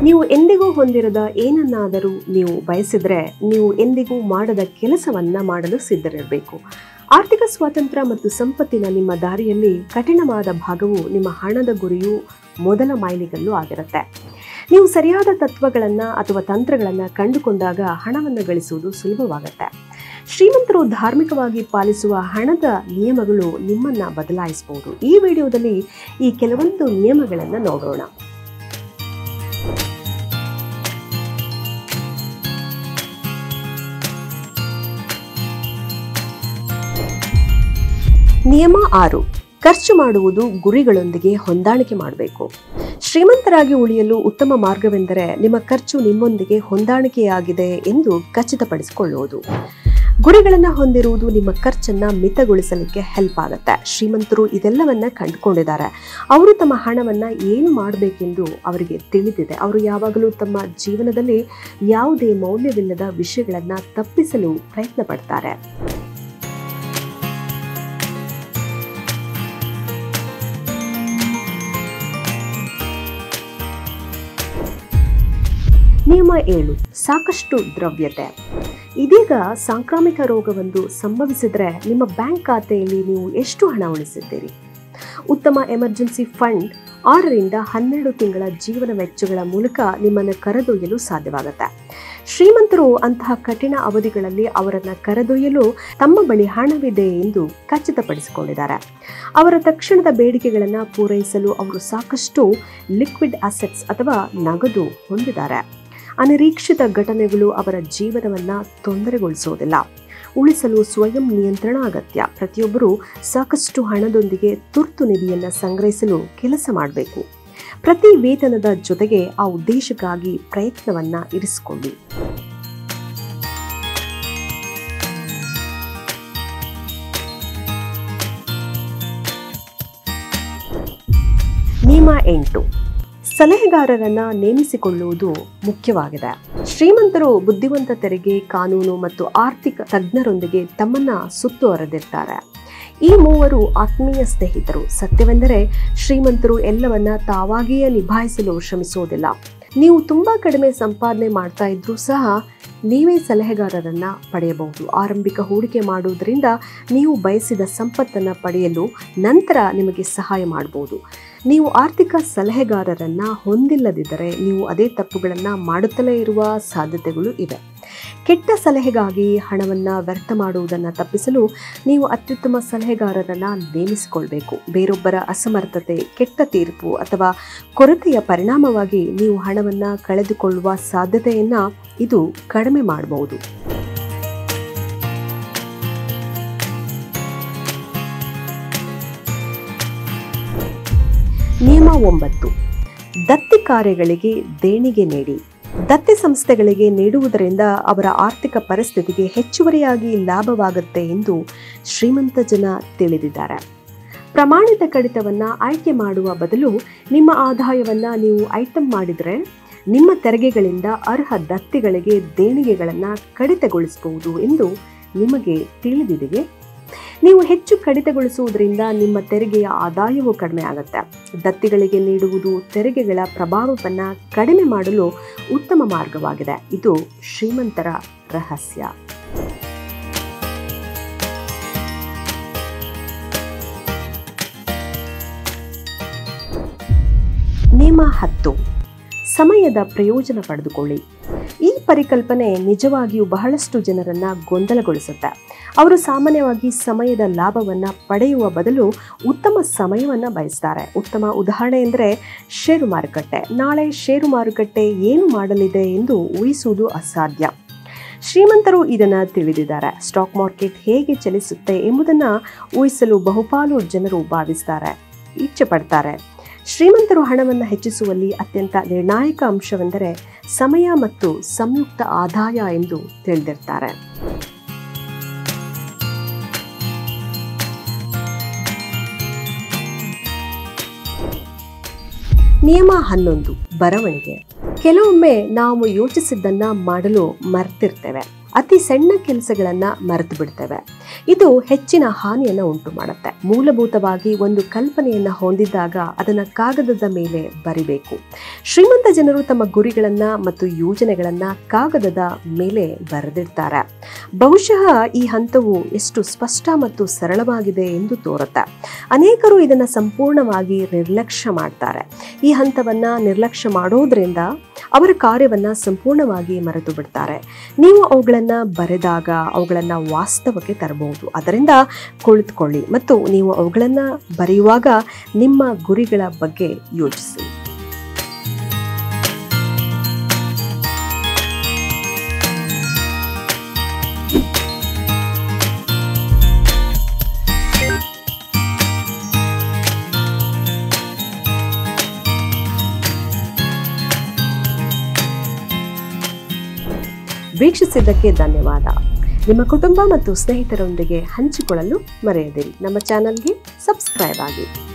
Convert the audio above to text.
ನೀವು ಎಂದಿಗೂ ಹೊಂದಿರದ ಏನನ್ನಾದರೂ ನೀವು ಬಯಸಿದ್ರೆ ನೀವು ಎಂದಿಗೂ ಮಾಡದ ಕೆಲಸವನ್ನ ಮಾಡಲು ಸಿದ್ಧರಿರಬೇಕು ಆರ್ಥಿಕ ಸ್ವಾತಂತ್ರ್ಯ ಮತ್ತು ಸಂಪತ್ತಿನ ನಿಮ್ಮ ದಾರಿಯಲ್ಲಿ ಕಠಿಣವಾದ ಭಾಗವು ನಿಮ್ಮ ಹಣದ ಗುರಿಯು ಮೊದಲ ಮೈಲಿಗಲ್ಲು ಆಗಿರುತ್ತೆ ನೀವು ಸರಿಯಾದ ತತ್ವಗಳನ್ನು ಅಥವಾ ತಂತ್ರಗಳನ್ನು ಕಂಡುಕೊಂಡಾಗ ಹಣವನ್ನು ಗಳಿಸುವುದು ಸುಲಭವಾಗುತ್ತೆ ಶ್ರೀಮಂತರು ಧಾರ್ಮಿಕವಾಗಿ ಪಾಲಿಸುವ ಹಣದ ನಿಯಮಗಳು ನಿಮ್ಮನ್ನ ಬದಲಾಯಿಸಬಹುದು ಈ ವಿಡಿಯೋದಲ್ಲಿ ಈ ಕೆಲವೊಂದು ನಿಯಮಗಳನ್ನು ನೋಡೋಣ ನಿಯಮ ಆರು ಖರ್ಚು ಮಾಡುವುದು ಗುರಿಗಳೊಂದಿಗೆ ಹೊಂದಾಣಿಕೆ ಮಾಡಬೇಕು ಶ್ರೀಮಂತರಾಗಿ ಉಳಿಯಲು ಉತ್ತಮ ಮಾರ್ಗವೆಂದರೆ ನಿಮ್ಮ ಖರ್ಚು ನಿಮ್ಮೊಂದಿಗೆ ಹೊಂದಾಣಿಕೆಯಾಗಿದೆ ಎಂದು ಖಚಿತಪಡಿಸಿಕೊಳ್ಳುವುದು ಗುರಿಗಳನ್ನು ಹೊಂದಿರುವುದು ನಿಮ್ಮ ಖರ್ಚನ್ನ ಮಿತಗೊಳಿಸಲಿಕ್ಕೆ ಹೆಲ್ಪ್ ಆಗುತ್ತೆ ಶ್ರೀಮಂತರು ಇದೆಲ್ಲವನ್ನ ಕಂಡುಕೊಂಡಿದ್ದಾರೆ ಅವರು ತಮ್ಮ ಹಣವನ್ನ ಏನು ಮಾಡಬೇಕೆಂದು ಅವರಿಗೆ ತಿಳಿದಿದೆ ಅವರು ಯಾವಾಗಲೂ ತಮ್ಮ ಜೀವನದಲ್ಲಿ ಯಾವುದೇ ಮೌಲ್ಯವಿಲ್ಲದ ವಿಷಯಗಳನ್ನ ತಪ್ಪಿಸಲು ಪ್ರಯತ್ನ ಪಡ್ತಾರೆ ನಿಯಮ ಏಳು ಸಾಕಷ್ಟು ದ್ರವ್ಯತೆ ಇದೀಗ ಸಾಂಕ್ರಾಮಿಕ ರೋಗವೊಂದು ಸಂಭವಿಸಿದ್ರೆ ನಿಮ್ಮ ಬ್ಯಾಂಕ್ ಖಾತೆಯಲ್ಲಿ ನೀವು ಎಷ್ಟು ಹಣ ಉಳಿಸಿದ್ದೀರಿ ಉತ್ತಮ ಎಮರ್ಜೆನ್ಸಿ ಫಂಡ್ ಆರರಿಂದ ಹನ್ನೆರಡು ತಿಂಗಳ ಜೀವನ ವೆಚ್ಚಗಳ ಮೂಲಕ ನಿಮ್ಮನ್ನು ಕರೆದೊಯ್ಯಲು ಸಾಧ್ಯವಾಗುತ್ತೆ ಶ್ರೀಮಂತರು ಅಂತಹ ಕಠಿಣ ಅವಧಿಗಳಲ್ಲಿ ಅವರನ್ನ ಕರೆದೊಯ್ಯಲು ತಮ್ಮ ಬಳಿ ಹಣವಿದೆ ಎಂದು ಖಚಿತಪಡಿಸಿಕೊಂಡಿದ್ದಾರೆ ಅವರ ತಕ್ಷಣದ ಬೇಡಿಕೆಗಳನ್ನು ಪೂರೈಸಲು ಅವರು ಸಾಕಷ್ಟು ಲಿಕ್ವಿಡ್ ಅಸೆಟ್ಸ್ ಅಥವಾ ನಗದು ಹೊಂದಿದ್ದಾರೆ ಅನಿರೀಕ್ಷಿತ ಘಟನೆಗಳು ಅವರ ಜೀವನವನ್ನ ತೊಂದರೆಗೊಳಿಸುವುದಿಲ್ಲ ಉಳಿಸಲು ಸ್ವಯಂ ನಿಯಂತ್ರಣ ಅಗತ್ಯ ಪ್ರತಿಯೊಬ್ಬರು ಸಾಕಷ್ಟು ಹಣದೊಂದಿಗೆ ತುರ್ತು ನಿಧಿಯನ್ನು ಸಂಗ್ರಹಿಸಲು ಕೆಲಸ ಮಾಡಬೇಕು ಪ್ರತಿ ವೇತನದ ಜೊತೆಗೆ ಆ ಉದ್ದೇಶಕ್ಕಾಗಿ ಪ್ರಯತ್ನವನ್ನ ಇರಿಸಿಕೊಳ್ಳಿ ನಿಯಮ ಎಂಟು ಸಲಹೆಗಾರರನ್ನ ನೇಮಿಸಿಕೊಳ್ಳುವುದು ಮುಖ್ಯವಾಗಿದೆ ಶ್ರೀಮಂತರು ಬುದ್ಧಿವಂತ ತೆರಿಗೆ ಕಾನೂನು ಮತ್ತು ಆರ್ಥಿಕ ತಜ್ಞರೊಂದಿಗೆ ತಮ್ಮನ್ನ ಸುತ್ತುವರೆದಿರ್ತಾರೆ ಈ ಮೂವರು ಆತ್ಮೀಯ ಸ್ನೇಹಿತರು ಸತ್ಯವೆಂದರೆ ಶ್ರೀಮಂತರು ಎಲ್ಲವನ್ನ ತಾವಾಗಿಯೇ ನಿಭಾಯಿಸಲು ಶ್ರಮಿಸುವುದಿಲ್ಲ ನೀವು ತುಂಬಾ ಕಡಿಮೆ ಸಂಪಾದನೆ ಮಾಡ್ತಾ ಇದ್ರೂ ಸಹ ನೀವೇ ಸಲಹೆಗಾರರನ್ನ ಪಡೆಯಬಹುದು ಆರಂಭಿಕ ಹೂಡಿಕೆ ಮಾಡುವುದರಿಂದ ನೀವು ಬಯಸಿದ ಸಂಪತ್ತನ್ನು ಪಡೆಯಲು ನಂತರ ನಿಮಗೆ ಸಹಾಯ ಮಾಡಬಹುದು ನೀವು ಆರ್ಥಿಕ ಸಲಹೆಗಾರರನ್ನ ಹೊಂದಿಲ್ಲದಿದ್ದರೆ ನೀವು ಅದೇ ತಪ್ಪುಗಳನ್ನು ಮಾಡುತ್ತಲೇ ಇರುವ ಸಾಧ್ಯತೆಗಳು ಇವೆ ಕೆಟ್ಟ ಸಲಹೆಗಾಗಿ ಹಣವನ್ನು ವ್ಯರ್ಥ ಮಾಡುವುದನ್ನು ತಪ್ಪಿಸಲು ನೀವು ಅತ್ಯುತ್ತಮ ಸಲಹೆಗಾರರನ್ನ ನೇಮಿಸಿಕೊಳ್ಬೇಕು ಬೇರೊಬ್ಬರ ಅಸಮರ್ಥತೆ ಕೆಟ್ಟ ತೀರ್ಪು ಅಥವಾ ಕೊರತೆಯ ಪರಿಣಾಮವಾಗಿ ನೀವು ಹಣವನ್ನು ಕಳೆದುಕೊಳ್ಳುವ ಸಾಧ್ಯತೆಯನ್ನ ಇದು ಕಡಿಮೆ ಮಾಡಬಹುದು ನಿಯಮ ಒಂಬತ್ತು ದತ್ತಿ ಕಾರ್ಯಗಳಿಗೆ ದೇಣಿಗೆ ನೀಡಿ ದತ್ತಿ ಸಂಸ್ಥೆಗಳಿಗೆ ನೀಡುವುದರಿಂದ ಅವರ ಆರ್ಥಿಕ ಪರಿಸ್ಥಿತಿಗೆ ಹೆಚ್ಚುವರಿಯಾಗಿ ಲಾಭವಾಗುತ್ತೆ ಎಂದು ಶ್ರೀಮಂತ ಜನ ತಿಳಿದಿದ್ದಾರೆ ಪ್ರಮಾಣಿತ ಕಡಿತವನ್ನ ಆಯ್ಕೆ ಮಾಡುವ ಬದಲು ನಿಮ್ಮ ಆದಾಯವನ್ನ ನೀವು ಐಟಮ್ ಮಾಡಿದರೆ ನಿಮ್ಮ ತೆರಿಗೆಗಳಿಂದ ಅರ್ಹ ದತ್ತಿಗಳಿಗೆ ದೇಣಿಗೆಗಳನ್ನು ಕಡಿತಗೊಳಿಸಬಹುದು ಎಂದು ನಿಮಗೆ ತಿಳಿದಿದೆಯೇ ನೀವು ಹೆಚ್ಚು ಕಡಿತಗೊಳಿಸುವುದರಿಂದ ನಿಮ್ಮ ತೆರಿಗೆಯ ಆದಾಯವು ಕಡಿಮೆ ಆಗುತ್ತೆ ದತ್ತಿಗಳಿಗೆ ನೀಡುವುದು ತೆರಿಗೆಗಳ ಪ್ರಭಾವವನ್ನು ಕಡಿಮೆ ಮಾಡಲು ಉತ್ತಮ ಮಾರ್ಗವಾಗಿದೆ ಇದು ಶ್ರೀಮಂತರ ರಹಸ್ಯ ನಿಯಮ ಹತ್ತು ಸಮಯದ ಪ್ರಯೋಜನ ಪಡೆದುಕೊಳ್ಳಿ ಈ ಪರಿಕಲ್ಪನೆ ನಿಜವಾಗಿಯೂ ಬಹಳಷ್ಟು ಜನರನ್ನ ಗೊಂದಲಗೊಳಿಸುತ್ತೆ ಅವರು ಸಾಮಾನ್ಯವಾಗಿ ಸಮಯದ ಲಾಭವನ್ನ ಪಡೆಯುವ ಬದಲು ಉತ್ತಮ ಸಮಯವನ್ನ ಬಯಸ್ತಾರೆ ಉತ್ತಮ ಉದಾಹರಣೆ ಎಂದರೆ ಷೇರು ಮಾರುಕಟ್ಟೆ ನಾಳೆ ಷೇರು ಮಾರುಕಟ್ಟೆ ಏನು ಮಾಡಲಿದೆ ಎಂದು ಊಹಿಸುವುದು ಅಸಾಧ್ಯ ಶ್ರೀಮಂತರು ಇದನ್ನು ತಿಳಿದಿದ್ದಾರೆ ಸ್ಟಾಕ್ ಮಾರ್ಕೆಟ್ ಹೇಗೆ ಚಲಿಸುತ್ತೆ ಎಂಬುದನ್ನು ಊಹಿಸಲು ಬಹುಪಾಲು ಜನರು ಭಾವಿಸ್ತಾರೆ ಇಚ್ಛೆ ಪಡ್ತಾರೆ ಶ್ರೀಮಂತರು ಹಣವನ್ನು ಹೆಚ್ಚಿಸುವಲ್ಲಿ ಅತ್ಯಂತ ನಿರ್ಣಾಯಕ ಅಂಶವೆಂದರೆ ಸಮಯ ಮತ್ತು ಸಂಯುಕ್ತ ಆದಾಯ ಎಂದು ತಿಳಿದಿರ್ತಾರೆ ನಿಯಮ ಹನ್ನೊಂದು ಬರವಣಿಗೆ ಕೆಲವೊಮ್ಮೆ ನಾವು ಯೋಚಿಸಿದ್ದನ್ನ ಮಾಡಲು ಮರ್ತಿರ್ತೇವೆ ಅತಿ ಸಣ್ಣ ಕೆಲಸಗಳನ್ನ ಮರೆತು ಬಿಡ್ತೇವೆ ಇದು ಹೆಚ್ಚಿನ ಹಾನಿಯನ್ನು ಉಂಟು ಮಾಡುತ್ತೆ ಮೂಲಭೂತವಾಗಿ ಒಂದು ಕಲ್ಪನೆಯನ್ನ ಹೊಂದಿದ್ದಾಗ ಅದನ್ನ ಕಾಗದದ ಮೇಲೆ ಬರಿಬೇಕು ಶ್ರೀಮಂತ ಜನರು ತಮ್ಮ ಗುರಿಗಳನ್ನ ಮತ್ತು ಯೋಜನೆಗಳನ್ನ ಕಾಗದದ ಮೇಲೆ ಬರೆದಿರ್ತಾರೆ ಬಹುಶಃ ಈ ಹಂತವು ಎಷ್ಟು ಸ್ಪಷ್ಟ ಮತ್ತು ಸರಳವಾಗಿದೆ ಎಂದು ತೋರುತ್ತೆ ಅನೇಕರು ಇದನ್ನ ಸಂಪೂರ್ಣವಾಗಿ ನಿರ್ಲಕ್ಷ್ಯ ಮಾಡ್ತಾರೆ ಈ ಹಂತವನ್ನ ನಿರ್ಲಕ್ಷ್ಯ ಮಾಡೋದ್ರಿಂದ ಅವರ ಕಾರ್ಯವನ್ನ ಸಂಪೂರ್ಣವಾಗಿ ಮರೆತು ಬಿಡ್ತಾರೆ ನೀವು ಅವುಗಳನ್ನ ಬರೆದಾಗ ಅವುಗಳನ್ನ ವಾಸ್ತವಕ್ಕೆ ತರಬಹುದು ಅದರಿಂದ ಕುಳಿತುಕೊಳ್ಳಿ ಮತ್ತು ನೀವು ಅವುಗಳನ್ನ ಬರೆಯುವಾಗ ನಿಮ್ಮ ಗುರಿಗಳ ಬಗ್ಗೆ ಯೋಚಿಸಿ ವೀಕ್ಷಿಸಿದ್ದಕ್ಕೆ ಧನ್ಯವಾದ ನಿಮ್ಮ ಕುಟುಂಬ ಮತ್ತು ಸ್ನೇಹಿತರೊಂದಿಗೆ ಹಂಚಿಕೊಳ್ಳಲು ಮರೆಯದಿರಿ ನಮ್ಮ ಚಾನಲ್ಗೆ ಸಬ್ಸ್ಕ್ರೈಬ್ ಆಗಿ